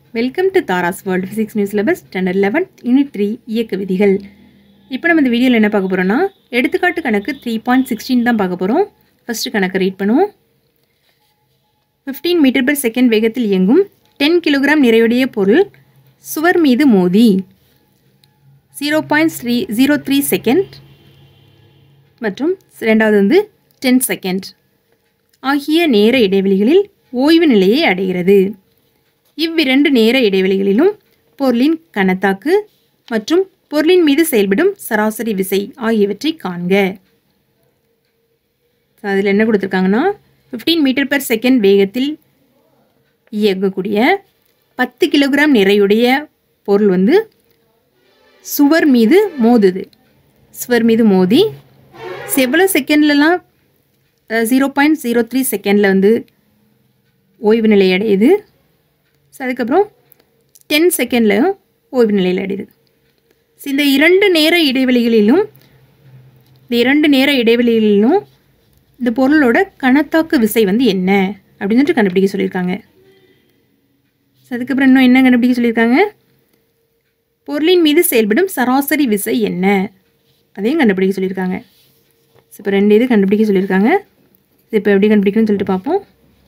welcome to தாராஸ் world physics news syllabus standard eleven unit three இயக்க விதிகள் இப்போ நம்ம இந்த வீடியோவில் என்ன பார்க்க போகிறோம்னா எடுத்துக்காட்டு கணக்கு த்ரீ பாயிண்ட் சிக்ஸ்டீன் தான் பார்க்க போகிறோம் ஃபஸ்ட்டு கணக்கை ரீட் பண்ணுவோம் ஃபிஃப்டீன் மீட்டர் பெர் செகண்ட் வேகத்தில் இயங்கும் டென் கிலோகிராம் நிறையுடைய பொருள் சுவர் மீது மோதி zero point three zero three second மற்றும் ரெண்டாவது வந்து டென் செகண்ட் ஆகிய நேர இடைவெளிகளில் ஓய்வு நிலையை அடைகிறது இவ்விரண்டு நேர இடைவெளிகளிலும் பொருளின் கனத்தாக்கு மற்றும் பொருளின் மீது செயல்படும் சராசரி விசை ஆகியவற்றை காண்க அதில் என்ன கொடுத்துருக்காங்கன்னா ஃபிஃப்டீன் மீட்டர் பெர் செகண்ட் வேகத்தில் இயங்கக்கூடிய பத்து கிலோகிராம் நிறையுடைய பொருள் வந்து சுவர் மீது மோதுது சுவர் மீது மோதி எவ்வளோ செகண்ட்லலாம் ஜீரோ பாயிண்ட் ஜீரோ த்ரீ செகண்டில் வந்து ஓய்வு நிலை அடையுது ஸோ அதுக்கப்புறம் டென் செகண்டில் ஓய்வு நிலையில் அடையுது ஸோ இந்த இரண்டு நேர இடைவெளிகளிலும் இந்த இரண்டு நேர இடைவெளிகளிலும் இந்த பொருளோட கணத்தாக்கு விசை வந்து என்ன அப்படின்னு சொல்லிட்டு கண்டுபிடிக்க சொல்லியிருக்காங்க ஸோ அதுக்கப்புறம் இன்னும் என்ன கண்டுபிடிக்க சொல்லியிருக்காங்க பொருளின் மீது செயல்படும் சராசரி விசை என்ன அதையும் கண்டுபிடிக்க சொல்லியிருக்காங்க ஸோ இப்போ ரெண்டு இது கண்டுபிடிக்க சொல்லியிருக்காங்க இது இப்போ எப்படி கண்டுபிடிக்கணும்னு சொல்லிட்டு பார்ப்போம்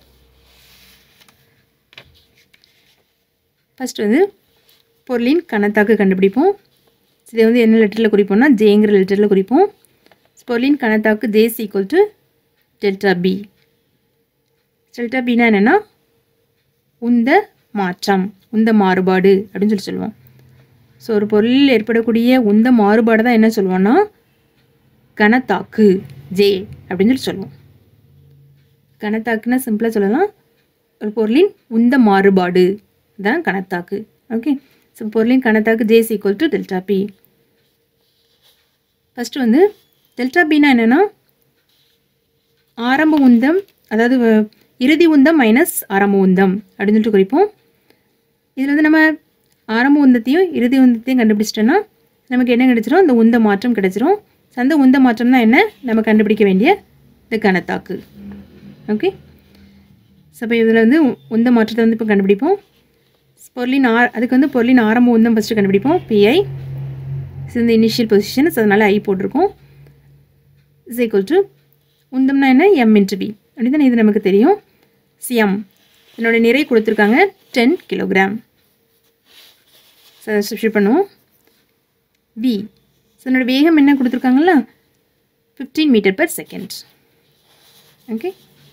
ஃபஸ்ட் வந்து பொருளின் கணத்தாக்கு கண்டுபிடிப்போம் இதை வந்து என்ன லெட்டரில் குறிப்போம்னா ஜேங்கிற லெட்டரில் குறிப்போம் பொருளின் கணத்தாக்கு J is equal to delta P delta பின்னா என்னென்னா உந்த மாற்றம் உந்த மாறுபாடு அப்படின்னு சொல்லி சொல்லுவோம் ஸோ ஒரு பொருளில் ஏற்படக்கூடிய உந்த மாறுபாடு தான் என்ன சொல்லுவோம்னா கணத்தாக்கு ஜே அப்படின்னு சொல்லி சொல்லுவோம் கணத்தாக்குன்னா சிம்பிளாக சொல்லலாம் ஒரு பொருளின் உந்த மாறுபாடு தான் கணத்தாக்கு ஓகே ஸோ பொருளின் கணத்தாக்கு J is equal to delta P first வந்து டெல்டா பின்னா என்னென்னா ஆரம்ப உந்தம் அதாவது வ- இறுதி உந்தம் மைனஸ் ஆரம்ப உந்தம் அப்படின்னு சொல்லிட்டு குறிப்போம் இதில் வந்து நம்ம ஆரம்ப உந்தத்தையும் இறுதி உந்தத்தையும் கண்டுபிடிச்சிட்டோன்னா நமக்கு என்ன கிடைச்சிரும் அந்த உந்த மாற்றம் கிடைச்சிரும் ஸோ அந்த உந்த மாற்றம் தான் என்ன நம்ம கண்டுபிடிக்க வேண்டிய இந்த கணத்தாக்கு ஓகே ஸோ இப்போ இதில் வந்து உந்த மாற்றத்தை வந்து இப்போ கண்டுபிடிப்போம் பொருளின் ஆர் அதுக்கு வந்து பொருளின் ஆரம்ப உந்தம் ஃபஸ்ட்டு கண்டுபிடிப்போம் பிஐ இந்த இனிஷியல் பொசிஷன் அதனால் ஐ போட்டிருக்கோம் இஸ் ஈக்குவல் டு உந்தம்னா என்ன எம் இன்ட்டு பி அப்படி தானே இது நமக்கு தெரியும் சிஎம் என்னோட நிறை கொடுத்துருக்காங்க டென் கிலோகிராம் ஸோ அதை சப்ஸ்டியூட் பண்ணுவோம் வி ஸோ என்னோட வேகம் என்ன கொடுத்துருக்காங்களா fifteen metre per second okay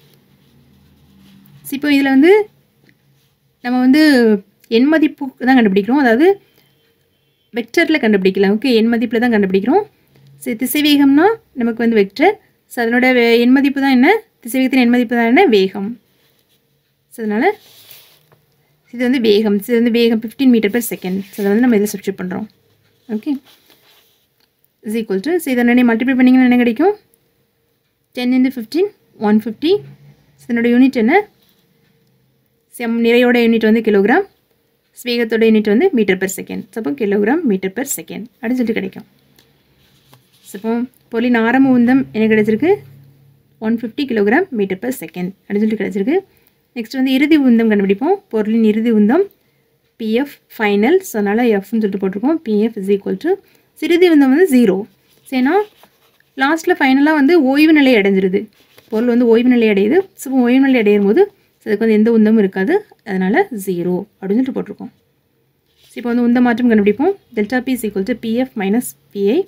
இப்போ இதில் வந்து நம்ம வந்து எண் மதிப்பு தான் கண்டுபிடிக்கிறோம் அதாவது வெக்டரில் கண்டுபிடிக்கலாம் ஓகே எண் மதிப்பில் தான் கண்டுபிடிக்கிறோம் ஸோ திசைவேகம்னா நமக்கு வந்து வெக்டர் ஸோ அதனோட வே- எண் மதிப்பு தான் என்ன திசைவேகத்தின் எண் மதிப்பு தான் என்ன வேகம் ஸோ அதனால் இது வந்து வேகம் இது வந்து வேகம் fifteen metre per second so அதை வந்து நம்ம இதில் சப்ஸ்டியூட் பண்ணுறோம் okay is equal to so இதை என்ன மல்டிப்ளை பண்ணிங்கன்னா என்ன கிடைக்கும் ten into fifteen one fifty இதனோட யூனிட் என்ன செம் நிறையோட யூனிட் வந்து கிலோகிராம் வேகத்தோட யூனிட் வந்து மீட்டர் per செகண்ட் ஸோ அப்போ கிலோகிராம் மீட்டர் per செகண்ட் அப்படின்னு சொல்லிட்டு கிடைக்கும் ஸோ இப்போ பொருளின் ஆரம்ப உந்தம் என்ன கிடைச்சிருக்கு one fifty kilogram metre per second அப்படின்னு சொல்லிட்டு கிடைச்சிருக்கு நெக்ஸ்ட் வந்து இறுதி உந்தம் கண்டுபிடிப்போம் பொருளின் இறுதி உந்தம் பிஎஃப் ஃபைனல் ஸோ அதனால் எஃப்னு சொல்லிட்டு போட்டிருக்கோம் பிஎஃப் இஸ் ஈக்குவல் டு இறுதி உந்தம் வந்து ஜீரோ ஏன்னா லாஸ்ட்டில் ஃபைனலாக வந்து ஓய்வு நிலை அடைஞ்சிருது பொருள் வந்து ஓய்வு நிலை அடையுது ஸோ ஓய்வு நிலை அடையும் போது so அதுக்கு வந்து எந்த உந்தமும் இருக்காது அதனால் ஜீரோ அப்படின்னு சொல்லிட்டு போட்டிருக்கோம் ஸோ இப்போ வந்து உந்த மாற்றம் கண்டுபிடிப்போம் delta P is equal to PF minus PI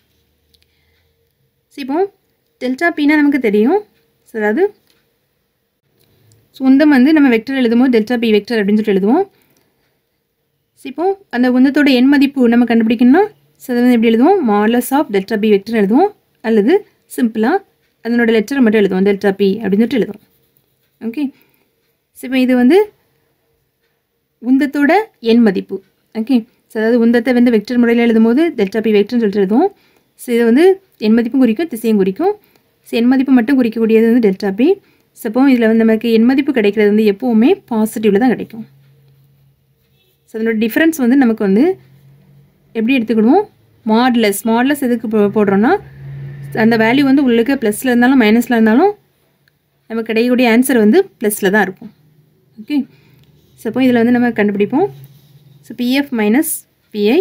so இப்போ டெல்டா பின்னா நமக்கு தெரியும் ஸோ அதாவது ஸோ உந்தம் வந்து நம்ம வெக்டர் எழுதும்போது டெல்டா பி வெக்டர் அப்படின்னு சொல்லிட்டு எழுதுவோம் ஸோ இப்போ அந்த உந்தத்தோட எண் மதிப்பு நம்ம கண்டுபிடிக்கணும்னா ஸோ அதை வந்து எப்படி எழுதுவோம் modulus of delta P vector எழுதுவோம் அல்லது சிம்பிளாக அதனோட லெட்டர் மட்டும் எழுதுவோம் டெல்டா பி அப்படின்னு சொல்லிட்டு எழுதுவோம் ஓகே ஸோ இப்போ இது வந்து உந்தத்தோட எண் மதிப்பு ஓகே ஸோ அதாவது உந்தத்தை வந்து வெக்டர் முறையில் எழுதும்போது டெல்டா பி வெக்டர்னு சொல்லிட்டு எழுதுவோம் ஸோ இது வந்து எண் மதிப்பும் குறிக்கும் திசையும் குறிக்கும் ஸோ எண் மதிப்பு மட்டும் குறிக்கக்கூடியது வந்து டெல்டா பி ஸோ அப்போ இதில் வந்து நமக்கு எண் மதிப்பு கிடைக்கிறது வந்து எப்போவுமே பாசிட்டிவில் தான் கிடைக்கும் ஸோ அதனோட டிஃப்ரென்ஸ் வந்து நமக்கு வந்து எப்படி எடுத்துக்கிடுவோம் மாட்லஸ் மாட்லஸ் எதுக்கு போ- போடுறோன்னா அந்த வேல்யூ வந்து உள்ளுக்கு ப்ளஸில் இருந்தாலும் மைனஸில் இருந்தாலும் நமக்கு கிடைக்கக்கூடிய ஆன்சர் வந்து ப்ளஸில் தான் இருக்கும் ஓகே ஸோ அப்போ இதில் வந்து நம்ம கண்டுபிடிப்போம் so PF minus PI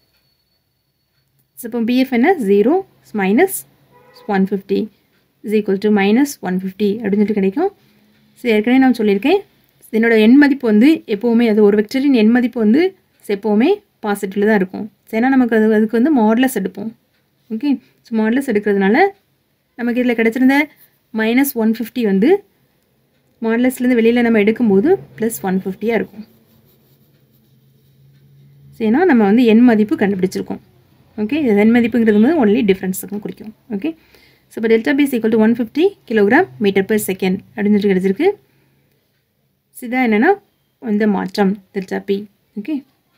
so இப்போ பிஎஃப் என்ன zero minus one fifty is equal to minus one fifty அப்படின்னு சொல்லிட்டு கிடைக்கும் ஸோ ஏற்கனவே நான் சொல்லியிருக்கேன் என்னோட எண் மதிப்பு வந்து எப்போவுமே அது ஒரு வெக்டரின் எண் மதிப்பு வந்து எப்போவுமே பாசிட்டிவில் தான் இருக்கும் ஏன்னா நமக்கு அது அதுக்கு வந்து மாடலஸ் எடுப்போம் ஓகே ஸோ மாடலஸ் எடுக்கிறதுனால நமக்கு இதில் கிடச்சிருந்த மைனஸ் ஒன் ஃபிஃப்டி வந்து மாடலஸ்லேருந்து வெளியில் நம்ம எடுக்கும்போது ப்ளஸ் ஒன் ஃபிஃப்டியாக இருக்கும் ஏன்னா நம்ம வந்து எண் மதிப்பு கண்டுபிடிச்சிருக்கோம் ஓகே எண் மதிப்புங்கிறது வந்து ஒன்லி டிஃப்ரென்ஸுக்கும் குறிக்கும் ஓகே ஸோ இப்போ delta P equal to one fifty kilogram metre per second அப்படின்னு சொல்லிட்டு கிடச்சிருக்கு இதான் என்னென்னா இந்த மாற்றம் டெல்டா பி ஓகே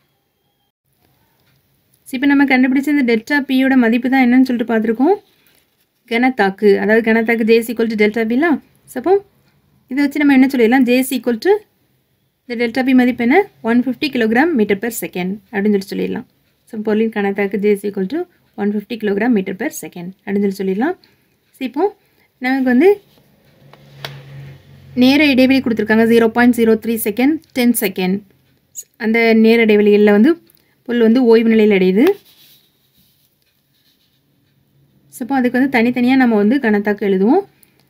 இப்போ நம்ம கண்டுபிடிச்ச இந்த டெல்டா பியோட மதிப்பு தான் என்னன்னு சொல்லிட்டு பார்த்துருக்கோம் கனத்தாக்கு அதாவது கனத்தாக்கு ஜேஸ் ஈக்குவல் டு டெல்டா பிலாம் அப்போ இதை வச்சு நம்ம என்ன சொல்லிடலாம் ஜேஸ் ஈக்குவல் டு இந்த டெல்டா பி மதிப்பு என்ன one fifty kilogram metre per second அப்படின்னு சொல்லி சொல்லிடலாம் ஸோ பொருளின் கணத்தாக்கு J is equal to one fifty kilogram metre per second அப்படின்னு சொல்லி சொல்லிடலாம் ஸோ இப்போ நமக்கு வந்து நேர இடைவெளி கொடுத்துருக்காங்க zero point zero three second ten second அந்த நேர இடைவெளிகளில் வந்து பொருள் வந்து ஓய்வு நிலையில் அடையுது ஸோ இப்போ அதுக்கு வந்து தனித்தனியாக நம்ம வந்து கணத்தாக்கு எழுதுவோம்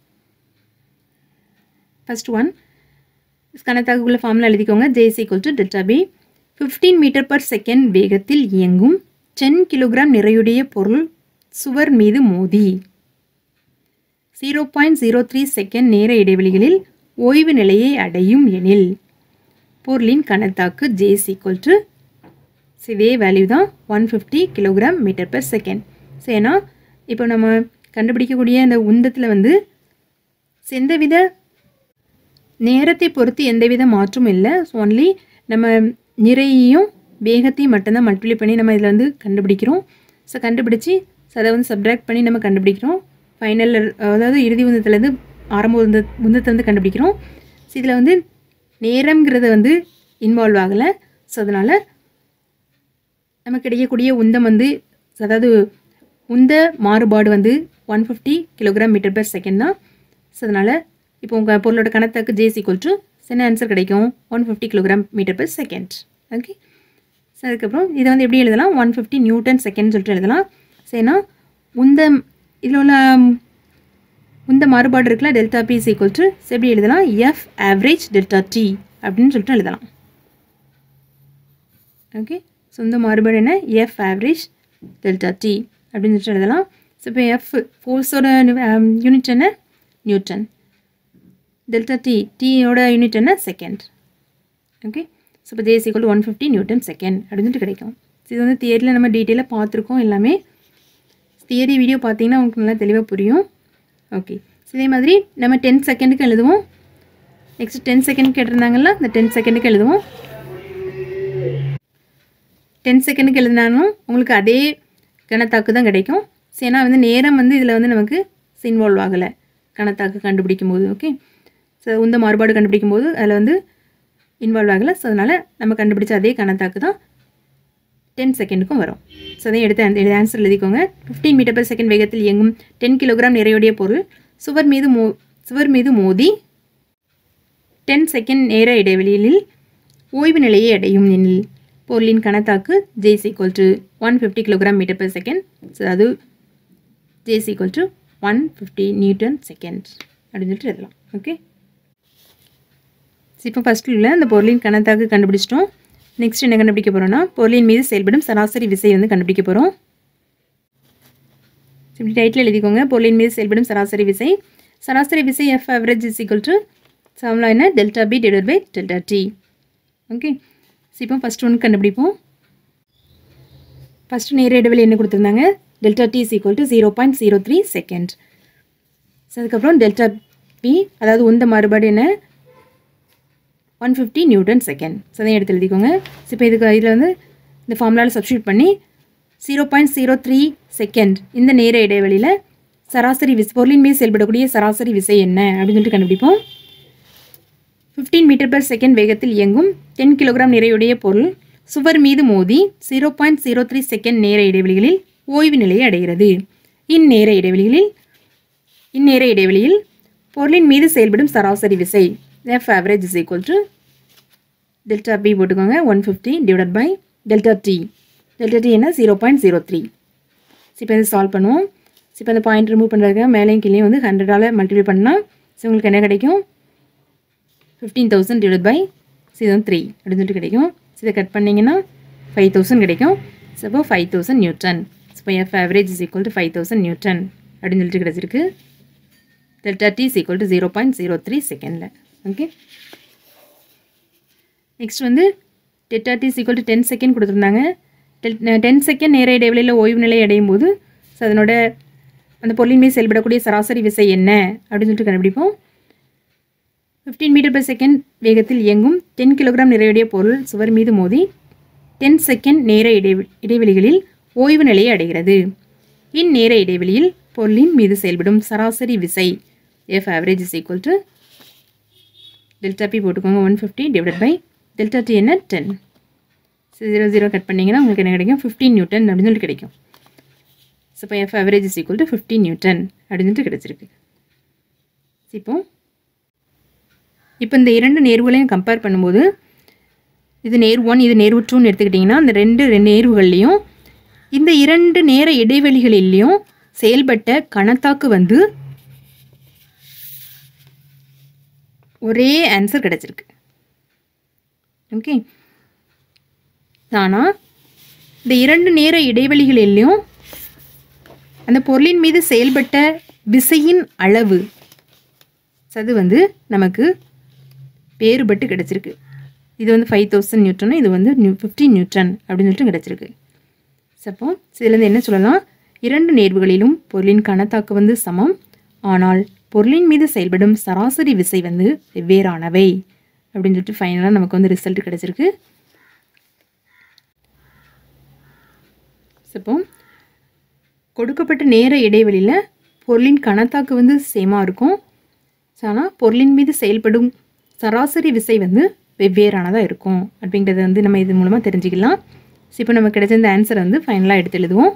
ஃபஸ்ட் ஒன் கணத்தாக்குள்ள ஃபார்மில் எழுதிக்கோங்க J is equal to delta P fifteen metre per second வேகத்தில் இயங்கும் டென் கிலோகிராம் நிறையுடைய பொருள் சுவர் மீது மோதி zero point zero three second நேர இடைவெளிகளில் ஓய்வு நிலையை அடையும் எனில் பொருளின் கணத்தாக்கு ஜேஸ் ஈக்குவல் டு இதே வேல்யூ தான் one fifty kilogram metre per second so ஏன்னா இப்போ நம்ம கண்டுபிடிக்கக்கூடிய அந்த உந்தத்தில் வந்து எந்தவித நேரத்தை பொறுத்து எந்தவித மாற்றமும் இல்லை ஸோ ஒன்லி நம்ம நிறையையும் வேகத்தையும் மட்டும்தான் மல்டிப்ளை பண்ணி நம்ம இதில் வந்து கண்டுபிடிக்கிறோம் ஸோ கண்டுபிடிச்சி ஸோ அதை வந்து சப்ட்ராக்ட் பண்ணி நம்ம கண்டுபிடிக்கிறோம் ஃபைனல் அதாவது இறுதி உந்தத்துலேருந்து ஆரம்ப உந்த உந்தத்தை வந்து கண்டுபிடிக்கிறோம் ஸோ இதில் வந்து நேரம்ங்கிறது வந்து இன்வால்வ் ஆகலை ஸோ அதனால் நமக்கு கிடைக்கக்கூடிய உந்தம் வந்து அதாவது உந்த மாறுபாடு வந்து one fifty kilogram metre per second தான் ஸோ அதனால் இப்போ உங்கள் பொருளோட கணத்தாக்கு ஜேஸ் ஈக்குவல் டு என்ன ஆன்சர் கிடைக்கும் one fifty kilogram metre per second okay so அதுக்கப்புறம் இதை வந்து எப்படி எழுதலாம் ஒன் ஃபிஃப்டி நியூட்டன் செகண்ட் சொல்லிட்டு எழுதலாம் சரினா உந்த இதில் உள்ள உந்த மாறுபாடு இருக்குல்ல delta P is equal to எப்படி எழுதலாம் எஃப் ஆவரேஜ் டெல்டா டி அப்படின்னு சொல்லிட்டு எழுதலாம் ஓகே ஸோ இந்த மாறுபாடு என்ன எஃப் ஆவரேஜ் டெல்டா டி அப்படின்னு சொல்லிட்டு எழுதலாம் ஸோ இப்போ எஃப் ஃபோர்ஸோட யூனிட் என்ன நியூட்டன் டெல்டா டி டீயோட யூனிட் என்ன செகண்ட் ஓகே ஸோ இப்போ J is equal one fifty newton second அப்படின்னு சொல்லிட்டு கிடைக்கும் ஸோ இது வந்து தியரியில் நம்ம டீட்டெயிலாக பார்த்துருக்கோம் எல்லாமே தியரி வீடியோ பார்த்தீங்கன்னா உங்களுக்கு நல்லா தெளிவாக புரியும் ஓகே ஸோ இதே மாதிரி நம்ம டென் செகண்டுக்கு எழுதுவோம் நெக்ஸ்ட் டென் செகண்ட் கேட்டிருந்தாங்கல்ல இந்த டென் செகண்டுக்கு எழுதுவோம் டென் செகண்டுக்கு எழுதினாலும் உங்களுக்கு அதே கணத்தாக்கு தான் கிடைக்கும் ஸோ ஏன்னா வந்து நேரம் வந்து இதில் வந்து நமக்கு இன்வால்வ் ஆகலை கணத்தாக்கு கண்டுபிடிக்கும் போது ஓகே ஸோ உந்த மாறுபாடு கண்டுபிடிக்கும் போது அதில் வந்து இன்வால்வ் ஆகலை ஸோ அதனால் நம்ம கண்டுபிடிச்ச அதே கணத்தாக்கு தான் டென் செகண்டுக்கும் வரும் ஸோ அதையும் எடுத்து அந்த ஆன்சர் எழுதிக்கோங்க ஃபிஃப்டீன் மீட்டர் பர் செகண்ட் வேகத்தில் இயங்கும் டென் கிலோகிராம் நிறையுடைய பொருள் சுவர் மீது மோ சுவர் மீது மோதி டென் செகண்ட் நேர இடைவெளியில் ஓய்வு நிலையை அடையும் எனில் பொருளின் கணத்தாக்கு J is equal to one fifty kilogram metre per second so அது J is equal to one fifty newton second அப்படின்னு சொல்லிட்டு எழுதலாம் ஓகே இப்போ ஃபஸ்ட்டில் உள்ள அந்த பொருளின் கணத்தாக்கு கண்டுபிடிச்சிட்டோம் நெக்ஸ்ட் என்ன கண்டுபிடிக்க போகிறோம்னா பொருளின் மீது செயல்படும் சராசரி விசை வந்து கண்டுபிடிக்க போகிறோம் இப்படி டைட்டில் எழுதிக்கோங்க பொருளின் மீது செயல்படும் சராசரி விசை சராசரி விசை F average is equal to சம்லா என்ன delta P divide by delta T okay so இப்போ ஃபஸ்ட் ஒன்று கண்டுபிடிப்போம் ஃபஸ்ட்டு நேர இடைவெளி என்ன கொடுத்துருந்தாங்க delta T is equal to zero point zero three second so அதுக்கப்புறம் டெல்டா பி அதாவது உந்த மாறுபாடு என்ன one fifty newton second so அதையும் எடுத்து எழுதிக்கோங்க ஸோ இப்போ இதுக்கு இதில் வந்து இந்த ஃபார்முலாவில் சப்ஸ்டியூட் பண்ணி zero point zero three second இந்த நேர இடைவெளியில் சராசரி விசை பொருளின் மீது செயல்படக்கூடிய சராசரி விசை என்ன அப்படின்னு சொல்லிட்டு கண்டுபிடிப்போம் ஃபிஃப்டீன் மீட்டர் பெர் செகண்ட் வேகத்தில் இயங்கும் டென் கிலோகிராம் நிறையுடைய பொருள் சுவர் மீது மோதி zero point zero three second நேர இடைவெளிகளில் ஓய்வு நிலையை அடைகிறது இந்நேர இடைவெளிகளில் இந்நேர இடைவெளியில் பொருளின் மீது செயல்படும் சராசரி விசை F average is equal to delta P போட்டுக்கோங்க one fifty divide by delta T delta T என்ன ஜீரோ பாயிண்ட் ஜீரோ த்ரீ இப்போ இது சால்வ் பண்ணுவோம் இப்போ இந்த பாயிண்ட் ரிமூவ் பண்ணுறதுக்கு மேலேயும் கீழே வந்து ஹண்ட்ரடால் மல்டிப்ளை பண்ணால் ஸோ உங்களுக்கு என்ன கிடைக்கும் ஃபிஃப்டீன் தௌசண்ட் டிவைட் பை இது வந்து த்ரீ அப்படின்னு சொல்லிட்டு கிடைக்கும் இதை கட் பண்ணிங்கன்னா ஃபைவ் தௌசண்ட் கிடைக்கும் ஸோ அப்போ ஃபைவ் தௌசண்ட் நியூட்டன் இப்போ F average is equal to five thousand newton அப்படின்னு சொல்லிட்டு கிடச்சிருக்கு delta T is equal to zero point zero three செகண்டில் ஓகே நெக்ஸ்ட் வந்து delta T is equal to ten second கொடுத்துருந்தாங்க ten second நேர இடைவெளியில் ஓய்வு நிலை அடையும் போது ஸோ அதனோட அந்த பொருளின் மீது செயல்படக்கூடிய சராசரி விசை என்ன அப்படின்னு சொல்லிட்டு கண்டுபிடிப்போம் ஃபிஃப்டீன் மீட்டர் பர் செகண்ட் வேகத்தில் இயங்கும் டென் கிலோகிராம் நிறையுடைய பொருள் சுவர் மீது மோதி டென் செகண்ட் நேர இடைவெ இடைவெளிகளில் ஓய்வு நிலையை அடைகிறது இந்நேர இடைவெளியில் பொருளின் மீது செயல்படும் சராசரி விசை F average is equal to delta P போட்டுக்கோங்க one fifty divide by delta T என்ன டென் ஜீரோ ஜீரோ கட் பண்ணிங்கன்னா உங்களுக்கு என்ன கிடைக்கும் ஃபிஃப்டீன் நியூட்டன் அப்படின்னு சொல்லி கிடைக்கும் ஸோ இப்போ F average is equal to fifteen newton அப்படின்னு சொல்லிட்டு கிடச்சிருக்கு இப்போ இப்போ இந்த இரண்டு நேர்வுகளையும் கம்பேர் பண்ணும்போது இது நேர் ஒன் இது நேர்வு டூன்னு எடுத்துக்கிட்டிங்கன்னா அந்த ரெண்டு நேர்வுகள்லையும் இந்த இரண்டு நேர இடைவெளிகளிலையும் செயல்பட்ட கணத்தாக்கு வந்து ஒரே ஆன்சர் கிடச்சிருக்கு ஓகே ஆனால் இந்த இரண்டு நேர இடைவெளிகளிலையும் அந்த பொருளின் மீது செயல்பட்ட விசையின் அளவு அது வந்து நமக்கு வேறுபட்டு கிடச்சிருக்கு இது வந்து ஃபைவ் தௌசண்ட் நியூட்டன் இது வந்து நியூ ஃபிஃப்டீன் நியூட்டன் அப்படின்னு சொல்லிட்டு கிடச்சிருக்கு சப்போ இதுலேருந்து என்ன சொல்லலாம் இரண்டு நேர்வுகளிலும் பொருளின் கணத்தாக்கு வந்து சமம் ஆனால் பொருளின் மீது செயல்படும் சராசரி விசை வந்து வெவ்வேறானவை அப்படின்னு சொல்லிட்டு ஃபைனலாக நமக்கு வந்து ரிசல்ட் கிடச்சிருக்கு சப்போ கொடுக்கப்பட்ட நேர இடைவெளியில் பொருளின் கணத்தாக்கு வந்து சேமாக இருக்கும் ஆனால் பொருளின் மீது செயல்படும் சராசரி விசை வந்து வெவ்வேறானதாக இருக்கும் அப்படிங்கிறத வந்து நம்ம இது மூலமாக தெரிஞ்சுக்கலாம் ஸோ இப்போ நமக்கு கிடைச்ச இந்த ஆன்சரை வந்து ஃபைனலாக எடுத்து எழுதுவோம்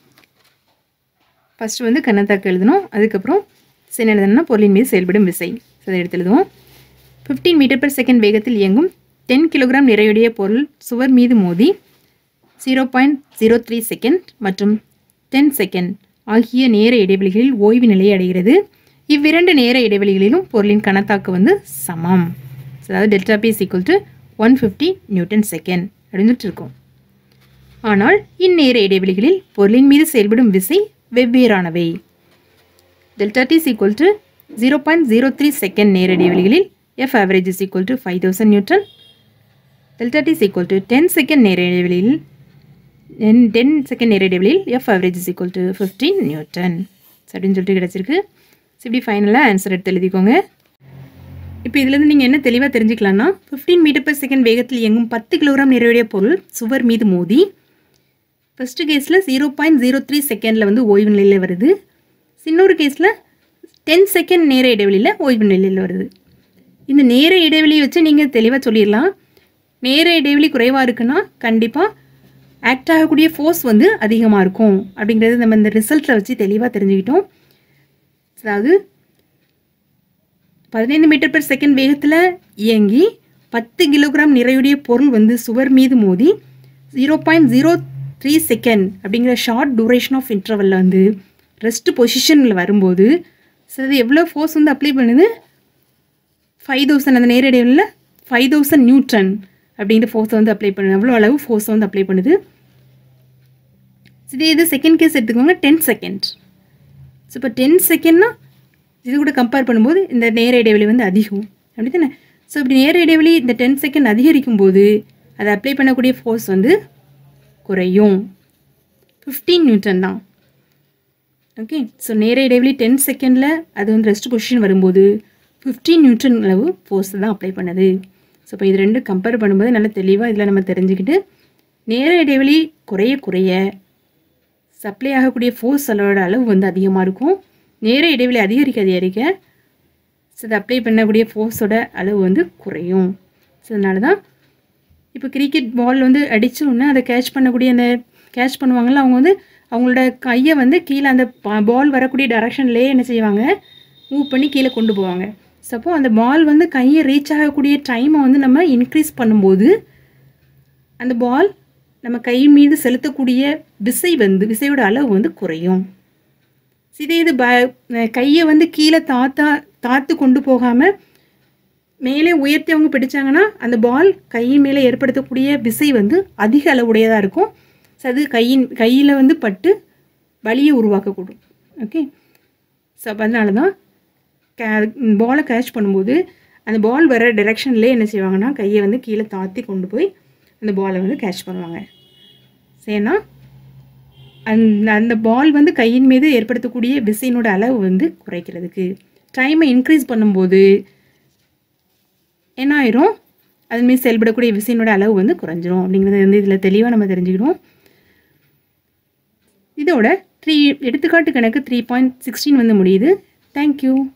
ஃபஸ்ட்டு வந்து கண்ணத்தாக்கு எழுதணும் அதுக்கப்புறம் சரி எழுதணும்னா பொருளின் மீது செயல்படும் விசை ஸோ அதை எடுத்து எழுதுவோம் ஃபிஃப்டீன் மீட்டர் பர் செகண்ட் வேகத்தில் இயங்கும் டென் கிலோகிராம் நிறையுடைய பொருள் சுவர் மீது மோதி zero point zero three second மற்றும் டென் செகண்ட் ஆகிய நேர இடைவெளிகளில் ஓய்வு நிலையை அடைகிறது இவ்விரண்டு நேர இடைவெளிகளிலும் பொருளின் கணத்தாக்கு வந்து சமம் அதாவது delta P equal to one fifty newton second அப்படின்னு இருக்கும் ஆனால் இந்நேர இடைவெளிகளில் பொருளின் மீது செயல்படும் விசை வெவ்வேறானவை delta T equal to zero point zero three second நேர இடைவெளிகளில் F average is equal to five thousand newton delta T equal to ten second நேர இடைவெளியில் டென் செகண்ட் நேர இடைவெளியில் F average is equal to fifteen newton அப்படின்னு சொல்லிட்டு கிடச்சிருக்கு so இப்படி ஃபைனலாக ஆன்சர் எடுத்து எழுதிக்கோங்க இப்போ இதுலேருந்து நீங்கள் என்ன தெளிவாக தெரிஞ்சுக்கலாம்னா ஃபிஃப்டீன் மீட்டர் பர் செகண்ட் வேகத்தில் இயங்கும் பத்து கிலோகிராம் நிறைவுடைய பொருள் சுவர் மீது மோதி ஃபஸ்ட்டு கேஸில் ஜீரோ பாயிண்ட் ஜீரோ த்ரீ செகண்டில் வந்து ஓய்வு நிலையில் வருது இன்னொரு கேஸில் டென் செகண்ட் நேர இடைவெளியில் ஓய்வு நிலையில் வருது இந்த நேர இடைவெளியை வச்சு நீங்கள் தெளிவாக சொல்லிடலாம் நேர இடைவெளி குறைவாக இருக்குன்னா கண்டிப்பாக ஆக்ட் ஆகக்கூடிய ஃபோர்ஸ் வந்து அதிகமாக இருக்கும் அப்படிங்கிறது நம்ம இந்த ரிசல்ட்டில் வச்சு தெளிவாக தெரிஞ்சுக்கிட்டோம் அதாவது பதினைந்து மீட்டர் பெர் செகண்ட் வேகத்தில் இயங்கி பத்து கிலோகிராம் நிறையுடைய பொருள் வந்து சுவர் மீது மோதி zero point zero three second அப்படிங்கிற ஷார்ட் டூரேஷன் ஆஃப் இன்டர்வலில் வந்து ரெஸ்ட் பொசிஷனில் வரும்போது ஸோ அது எவ்வளோ ஃபோர்ஸ் வந்து அப்ளை பண்ணுது ஃபைவ் தௌசண்ட் அந்த நேர இடைவெளியில் ஃபைவ் தௌசண்ட் நியூட்டன் அப்படிங்கிற ஃபோர்ஸை வந்து அப்ளை பண்ணுது எவ்வளோ அளவு ஃபோர்ஸை வந்து அப்ளை பண்ணுது இதே இது செகண்ட் கேஸ் எடுத்துக்கோங்க டென் செகண்ட் ஸோ இப்போ டென் செகண்ட்னா இது கூட கம்பேர் பண்ணும்போது இந்த நேர இடைவெளி வந்து அதிகம் அப்படி தானே ஸோ இப்படி நேர இடைவெளி இந்த டென் செகண்ட் அதிகரிக்கும் போது அதை அப்ளை பண்ணக்கூடிய ஃபோர்ஸ் வந்து குறையும் ஃபிஃப்டீன் நியூட்டன் தான் ஓகே ஸோ நேர இடைவெளி டென் செகண்டில் அது வந்து ரெஸ்ட் பொசிஷன் வரும்போது ஃபிஃப்டீன் நியூட்டன் அளவு ஃபோர்ஸ் தான் அப்ளை பண்ணுது ஸோ இப்போ இது ரெண்டும் கம்பேர் பண்ணும்போது நல்லா தெளிவாக இதில் நம்ம தெரிஞ்சுக்கிட்டு நேர இடைவெளி குறைய குறைய சப்ளை ஆகக்கூடிய ஃபோர்ஸ் அளவோட அளவு வந்து அதிகமாக இருக்கும் நேர இடைவெளி அதிகரிக்க அதிகரிக்க ஸோ அதை அப்ளை பண்ணக்கூடிய ஃபோர்ஸோட அளவு வந்து குறையும் ஸோ அதனால தான் இப்போ கிரிக்கெட் பால் வந்து அடித்த உடனே அதை கேட்ச் பண்ணக்கூடிய அந்த கேட்ச் பண்ணுவாங்கள்ல அவங்க வந்து அவங்களோட கையை வந்து கீழே அந்த பால் வரக்கூடிய டைரக்ஷன்லேயே என்ன செய்வாங்க மூவ் பண்ணி கீழே கொண்டு போவாங்க சப்போ அந்த பால் வந்து கையை ரீச் ஆகக்கூடிய டைமை வந்து நம்ம இன்க்ரீஸ் பண்ணும்போது அந்த பால் நம்ம கை மீது செலுத்தக்கூடிய விசை வந்து விசையோட அளவு வந்து குறையும் இதே இது ப கையை வந்து கீழே தாத்தா தாத்து கொண்டு போகாமல் மேலே உயர்த்தி அவங்க பிடிச்சாங்கன்னா அந்த பால் கை மேலே ஏற்படுத்தக்கூடிய விசை வந்து அதிக அளவுடையதாக இருக்கும் ஸோ அது கையின் கையில் வந்து பட்டு வலியை உருவாக்கக்கூடும் ஓகே ஸோ அப்போ அதனால தான் கே பாலை கேட்ச் பண்ணும்போது அந்த பால் வர டைரெக்ஷன்லேயே என்ன செய்வாங்கன்னா கையை வந்து கீழே தாத்தி கொண்டு போய் அந்த பாலை வந்து கேட்ச் பண்ணுவாங்க ஏன்னா அந்த அந்த பால் வந்து கையின் மீது ஏற்படுத்தக்கூடிய விசையினோட அளவு வந்து குறைக்கிறதுக்கு டைமை இன்க்ரீஸ் பண்ணும்போது என்ன ஆயிரும் அதுமாரி செயல்படக்கூடிய விசையினோட அளவு வந்து குறைஞ்சிரும் அப்படிங்கிறது வந்து இதில் தெளிவாக நம்ம தெரிஞ்சுக்கிறோம் இதோட த்ரீ எடுத்துக்காட்டு கணக்கு த்ரீ பாயிண்ட் சிக்ஸ்டீன் வந்து முடியுது தேங்க்யூ